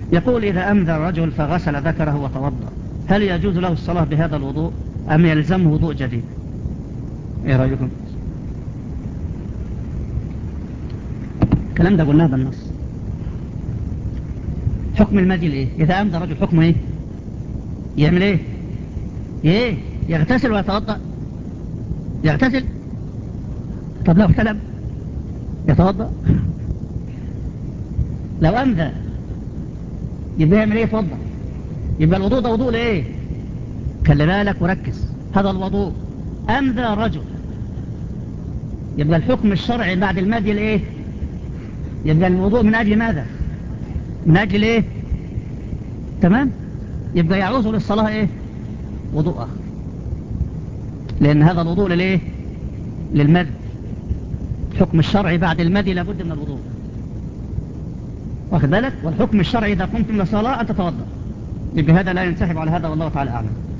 يقول إذا أمذى الرجل فغسل ذكره وتوضأ هل يجوز له الصلاة بهذا الوضوء أم يلزمه وضوء جديد إيه رأيكم الكلام ده قلناه بالنص حكم المجل إيه إذا أمذى الرجل حكمه إيه يعمل إيه إيه يغتسل ويتوضأ يغتسل طب لو احتلم يتوضأ لو أمذى يبقى يعمل ايه يتوضأ يبقى الوضوء ده وضوء لايه خلي بالك وركز هذا الوضوء أمذى رجل يبقى الحكم الشرعي بعد المادي لايه يبقى الوضوء من أجل ماذا من أجل ايه تمام يبقى يعوز للصلاة ايه وضوء آخر لأن هذا الوضوء للايه للمد الحكم الشرعي بعد المدي لابد من الوضوء واخد بالك والحكم الشرعي إذا قمت من الصلاة أن تتوضأ يبقى هذا لا ينسحب على هذا والله تعالى أعلم